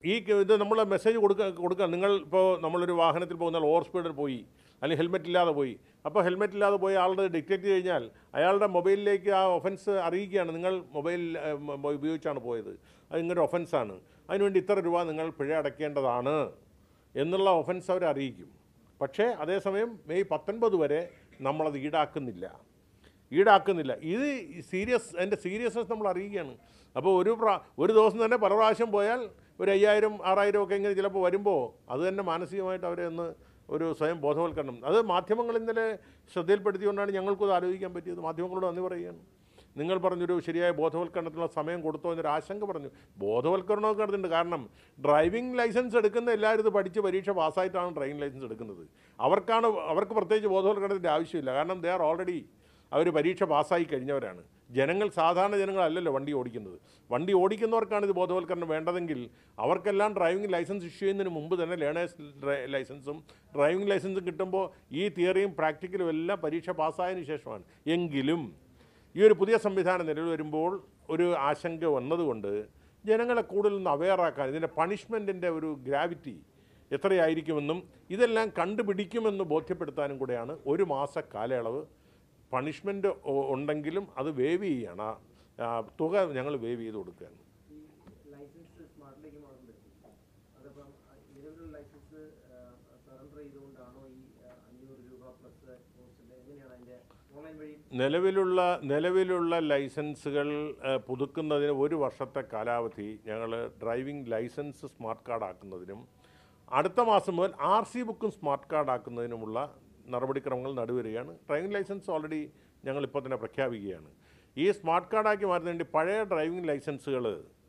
ഈ ക- ഇത് നമ്മൾ മെസ്സേജ് കൊടുക്കുക കൊടുക്കുക നിങ്ങൾ ഇപ്പോൾ നമ്മളൊരു വാഹനത്തിൽ പോകുന്നാൽ ഓവർ സ്പീഡിൽ പോയി അല്ലെങ്കിൽ ഹെൽമെറ്റ് ഇല്ലാതെ പോയി അപ്പോൾ ഹെൽമെറ്റ് ഇല്ലാതെ പോയി ആളുടെ ഡിറ്റക്ട് കഴിഞ്ഞാൽ അയാളുടെ മൊബൈലിലേക്ക് ആ ഒഫൻസ് അറിയിക്കുകയാണ് നിങ്ങൾ മൊബൈൽ ഏഹ്, മ- മ- ഉപയോഗിച്ചാണ് പോയത് അത് ഇങ്ങനൊരു ഒഫൻസാണ് അതിനുവേണ്ടി ഇത്ര രൂപ നിങ്ങൾ പിഴ അടയ്ക്കേണ്ടതാണ് എന്നുള്ള ഒഫൻസ് അവർ അറിയിക്കും പക്ഷേ അതേസമയം മെയ് പത്തൊൻപത് വരെ നമ്മളത് ഈടാക്കുന്നില്ല ഈടാക്കുന്നില്ല ഇത് സീരിയസ് അതിൻ്റെ സീരിയസ്നെസ് നമ്മൾ അറിയുകയാണ് അപ്പോൾ ഒരു പ്രാ ഒരു ദിവസം തന്നെ പല പ്രാവശ്യം പോയാൽ ഒരു അയ്യായിരം ആറായിരം ഒക്കെ ഇങ്ങനെ ചിലപ്പോൾ വരുമ്പോൾ അത് തന്നെ മാനസികമായിട്ട് അവരെ ഒന്ന് ഒരു സ്വയം ബോധവൽക്കരണം അത് മാധ്യമങ്ങൾ ഇന്നലെ ശ്രദ്ധയിൽപ്പെടുത്തിക്കൊണ്ടാണ് ഞങ്ങൾക്കത് ആലോചിക്കാൻ പറ്റിയത് മാധ്യമങ്ങളോട് നന്ദി പറയുകയാണ് നിങ്ങൾ പറഞ്ഞൊരു ശരിയായ ബോധവൽക്കരണത്തിനുള്ള സമയം കൊടുത്തോ എന്നൊരു ആശങ്ക പറഞ്ഞു ബോധവൽക്കരണമൊക്കെ നടത്തുന്നുണ്ട് കാരണം ഡ്രൈവിംഗ് ലൈസൻസ് എടുക്കുന്ന എല്ലാവരും ഇത് പഠിച്ച് പരീക്ഷ പാസ്സായിട്ടാണ് ഡ്രൈവിംഗ് ലൈസൻസ് എടുക്കുന്നത് അവർക്കാണ് അവർക്ക് പ്രത്യേകിച്ച് ബോധവൽക്കരണത്തിൻ്റെ ആവശ്യമില്ല കാരണം ദേ ആർ ഓൾറെഡി അവർ പരീക്ഷ പാസ്സായി കഴിഞ്ഞവരാണ് ജനങ്ങൾ സാധാരണ ജനങ്ങളല്ലല്ലോ വണ്ടി ഓടിക്കുന്നത് വണ്ടി ഓടിക്കുന്നവർക്കാണ് ഇത് ബോധവൽക്കരണം വേണ്ടതെങ്കിൽ അവർക്കെല്ലാം ഡ്രൈവിംഗ് ലൈസൻസ് ഇഷ്യൂ ചെയ്യുന്നതിന് മുമ്പ് തന്നെ ലേണേഴ്സ് ലൈസൻസും ഡ്രൈവിംഗ് ലൈസൻസും കിട്ടുമ്പോൾ ഈ തിയറിയും പ്രാക്ടിക്കലും എല്ലാം പരീക്ഷ പാസ്സായതിനു ശേഷമാണ് എങ്കിലും ഈ ഒരു പുതിയ സംവിധാനം നിലവിൽ വരുമ്പോൾ ഒരു ആശങ്ക വന്നതുകൊണ്ട് ജനങ്ങളെ കൂടുതലൊന്ന് അവെയറാക്കാൻ ഇതിൻ്റെ പണിഷ്മെൻറ്റിൻ്റെ ഒരു ഗ്രാവിറ്റി എത്രയായിരിക്കുമെന്നും ഇതെല്ലാം കണ്ടുപിടിക്കുമെന്ന് ബോധ്യപ്പെടുത്താനും കൂടെയാണ് ഒരു മാസ കാലയളവ് പണിഷ്മെൻറ്റ് ഉണ്ടെങ്കിലും അത് വേവ് ചെയ്യാണ് ആ, ആ, തുക ഞങ്ങൾ വേവ് ചെയ്ത് കൊടുക്കുകയാണ് ഈ ലൈസൻസ് സ്മാർട്ടിലേക്ക് മാറുമ്പോൾ അതിപ്പം നിലവിലുള്ള ലൈസൻസ് സറണ്ടർ ചെയ്തുകൊണ്ടാണോ ഈ ആ, അഞ്ഞൂറ് രൂപ പ്ലസ് പോസ്റ്റിൻ്റെ എങ്ങനെയാണ് അതിൻ്റെ ഓൺലൈൻ വഴി നിലവിലുള്ള നിലവിലുള്ള ലൈസൻസുകൾ ഏഹ്, പുതുക്കുന്നതിന് ഒരു വർഷത്തെ കാലാവധി ഞങ്ങൾ ഡ്രൈവിംഗ് ലൈസൻസ് സ്മാർട്ട് കാർഡ് ആക്കുന്നതിനും അടുത്ത മാസം മുതൽ ആർ സി ബുക്കും സ്മാർട്ട് കാർഡ് ആക്കുന്നതിനുമുള്ള നടപടിക്രമങ്ങൾ നടുവരികയാണ് ഡ്രൈവിംഗ് ലൈസൻസ് ഓൾറെഡി ഞങ്ങൾ ഇപ്പോൾ തന്നെ പ്രഖ്യാപിക്കുകയാണ് ഈ സ്മാർട്ട് കാർഡാക്കി മാറ്റുന്നതിന് വേണ്ടി പഴയ ഡ്രൈവിംഗ് ലൈസൻസുകൾ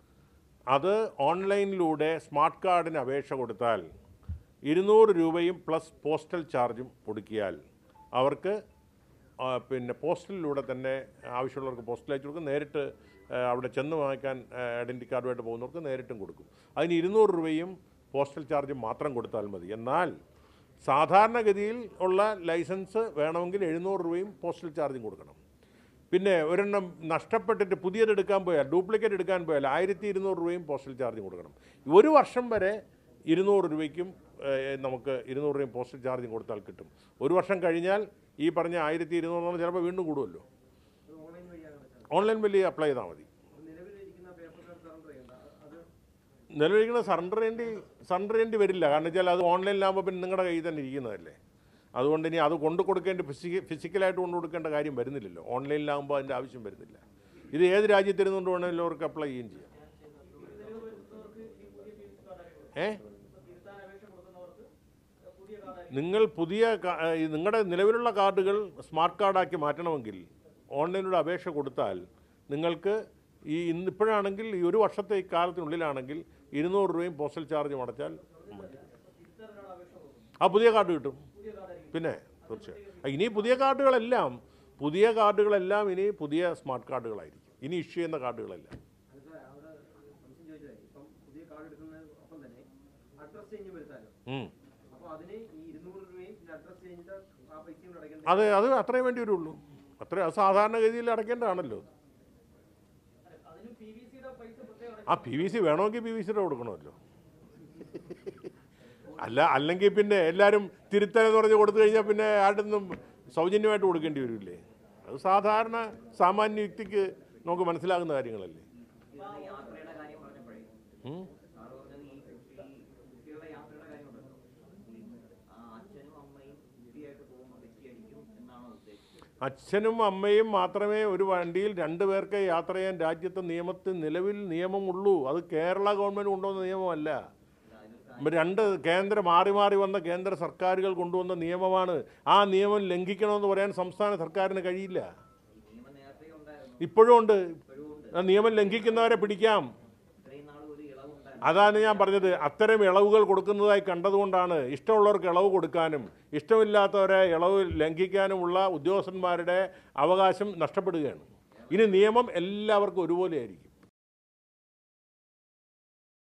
അത് ഓൺലൈനിലൂടെ സ്മാർട്ട് കാർഡിന് അപേക്ഷ കൊടുത്താൽ ഇരുന്നൂറ് രൂപയും പ്ലസ് പോസ്റ്റൽ ചാർജും കൊടുക്കിയാൽ അവർക്ക് ആ, പിന്നെ പോസ്റ്റലിലൂടെ തന്നെ ആവശ്യമുള്ളവർക്ക് പോസ്റ്റൽ അയച്ചു കൊടുക്കും നേരിട്ട് ആ, അവിടെ ചെന്ന് വാങ്ങിക്കാൻ ഐഡൻറ്റി കാർഡുമായിട്ട് പോകുന്നവർക്ക് നേരിട്ടും കൊടുക്കും അതിന് ഇരുന്നൂറ് രൂപയും പോസ്റ്റൽ ചാർജും മാത്രം കൊടുത്താൽ മതി എന്നാൽ സാധാരണഗതിയിൽ ഉള്ള ലൈസൻസ് വേണമെങ്കിൽ എഴുന്നൂറ് രൂപയും പോസ്റ്റൽ ചാർജും കൊടുക്കണം പിന്നെ ഒരെണ്ണം നഷ്ടപ്പെട്ടിട്ട് പുതിയത് എടുക്കാൻ പോയാൽ ഡ്യൂപ്ലിക്കേറ്റ് എടുക്കാൻ പോയാൽ ആയിരത്തി ഇരുന്നൂറ് രൂപയും പോസ്റ്റൽ ചാർജ് കൊടുക്കണം ഒരു വർഷം വരെ ഇരുന്നൂറ് രൂപയ്ക്കും ഏഹ്, നമുക്ക് ഇരുന്നൂറ് രൂപയും പോസ്റ്റൽ ചാർജും കൊടുത്താൽ കിട്ടും ഒരു വർഷം കഴിഞ്ഞാൽ ഈ പറഞ്ഞ ആയിരത്തി ഇരുന്നൂറ് ചിലപ്പോൾ വീണ്ടും കൂടുമല്ലോ അത് ഓൺലൈൻ വഴിയാണ് അടച്ചത് ഓൺലൈൻ വലിയ അപ്ലൈ ചെയ്താൽ മതി നിലവിലിരിക്കുന്ന പേപ്പർ കാർഡ് സറണ്ടർ ചെയ്യേണ്ട അത് നിലവിലിരിക്കുന്ന സറണ്ടർ ചെയ്യേണ്ടി സറണ്ടർ ചെയ്യേണ്ടി വരില്ല കാരണം വെച്ചാൽ അത് ഓൺലൈനിലാകുമ്പോൾ പിന്നെ നിങ്ങളുടെ കയ്യിൽ തന്നെ ഇരിക്കുന്നതല്ലേ അതുകൊണ്ട് ഇനി അത് കൊണ്ടു കൊടുക്കേണ്ട ഫിസിക്ക ഫിസിക്കലായിട്ട് കൊണ്ടു കൊടുക്കേണ്ട കാര്യം വരുന്നില്ലല്ലോ ഓൺലൈനിലാകുമ്പോൾ അതിൻ്റെ ആവശ്യം വരുന്നില്ല ഇത് ഏത് രാജ്യത്തിരുന്നുകൊണ്ട് വേണമെങ്കിലും അവർക്ക് അപ്ലൈ ചെയ്യുകയും ചെയ്യാം ഏ നിങ്ങൾ പുതിയ കാ- ഈ നിങ്ങളുടെ നിലവിലുള്ള കാർഡുകൾ സ്മാർട്ട് കാർഡാക്കി മാറ്റണമെങ്കിൽ ഓൺലൈനിലൂടെ അപേക്ഷ കൊടുത്താൽ നിങ്ങൾക്ക് ഈ ഇന്നിപ്പോഴാണെങ്കിൽ ഈ ഒരു വർഷത്തെ ഈ കാലത്തിനുള്ളിലാണെങ്കിൽ ഇരുന്നൂറ് രൂപയും പോസ്റ്റൽ ചാർജും അടച്ചാൽ മതി ആ പുതിയ കാർഡ് കിട്ടും പിന്നെ തീർച്ചയായും ആ, ഇനി പുതിയ കാർഡുകളെല്ലാം പുതിയ കാർഡുകളെല്ലാം ഇനി പുതിയ സ്മാർട്ട് കാർഡുകളായിരിക്കും ഇനി ഇഷ്യൂ ചെയ്യുന്ന കാർഡുകളെല്ലാം അത് സാർ അവിടെ സംശയം ചോദിച്ചത് ഇപ്പം പുതിയ കാർഡ് എടുക്കുന്ന ഒപ്പം തന്നെ അഡ്രസ് ചേഞ്ച് വരുത്താലോ ഉം. അപ്പോൾ അതിന് ഈ ഇരുന്നൂറ് രൂപയും പിന്നെ അഡ്രസ് ചേഞ്ചിന്റെ ആ പൈസയും കൂടെ അടയ്ക്കേണ്ട അത് അത് അത്രയും വേണ്ടി വരുള്ളൂ അത്ര അത് സാധാരണഗതിയിൽ അടയ്ക്കേണ്ടതാണല്ലോ ആ പി വി സി വേണമെങ്കിൽ പി വി സിയുടെ കൊടുക്കണമല്ലോ അല്ല അല്ലെങ്കിൽ പിന്നെ എല്ലാവരും തിരുത്തലെന്ന് പറഞ്ഞ് കൊടുത്തു കഴിഞ്ഞാൽ പിന്നെ ആരുടെ നിന്നും സൗജന്യമായിട്ട് കൊടുക്കേണ്ടി വരില്ലേ അത് സാധാരണ സാമാന്യ വ്യക്തിക്ക് നമുക്ക് മനസ്സിലാകുന്ന കാര്യങ്ങളല്ലേ ഇതാണ് യാത്രയുടെ കാര്യം പറഞ്ഞപ്പോഴേ ഉം. സാറ് പറഞ്ഞത് ഈ കുട്ടി ഈ കുട്ടികളുടെ യാത്രയുടെ കാര്യമുണ്ടല്ലോ ഈ ആ അച്ഛനും അമ്മയും കുട്ടിയായിട്ട് പോകുമ്പോൾ തെറ്റിയടിക്കും എന്നാണോ ഉദ്ദേശിച്ചത് അച്ഛനും അമ്മയും മാത്രമേ ഒരു വണ്ടിയിൽ രണ്ടു പേർക്ക് യാത്ര ചെയ്യാൻ രാജ്യത്തെ നിയമത്തിൽ നിലവിൽ നിയമമുള്ളൂ അത് കേരള ഗവൺമെൻറ് കൊണ്ടുവന്ന നിയമമല്ല ഇപ്പം രണ്ട് കേന്ദ്ര മാറി മാറി വന്ന കേന്ദ്ര സർക്കാരുകൾ കൊണ്ടുവന്ന നിയമമാണ് ആ നിയമം ലംഘിക്കണമെന്ന് പറയാൻ സംസ്ഥാന സർക്കാരിന് കഴിയില്ല ഈ നിയമം നേരത്തെ ഉണ്ടായിരുന്നു ഇപ്പോഴും ഉണ്ട് ഇപ്പോഴും ഉണ്ട് ആ നിയമം ലംഘിക്കുന്നവരെ പിടിക്കാം ഇത്രയും നാൾ ഒരു ഇളവുണ്ടായിരുന്നു അതാണ് ഞാൻ പറഞ്ഞത് അത്തരം ഇളവുകൾ കൊടുക്കുന്നതായി കണ്ടതുകൊണ്ടാണ് ഇഷ്ടമുള്ളവർക്ക് ഇളവ് കൊടുക്കാനും ഇഷ്ടമില്ലാത്തവരെ ഇളവ് ലംഘിക്കാനുമുള്ള ഉദ്യോഗസ്ഥന്മാരുടെ അവകാശം നഷ്ടപ്പെടുകയാണ് ഇനി നിയമം എല്ലാവർക്കും ഒരുപോലെ ആയിരിക്കും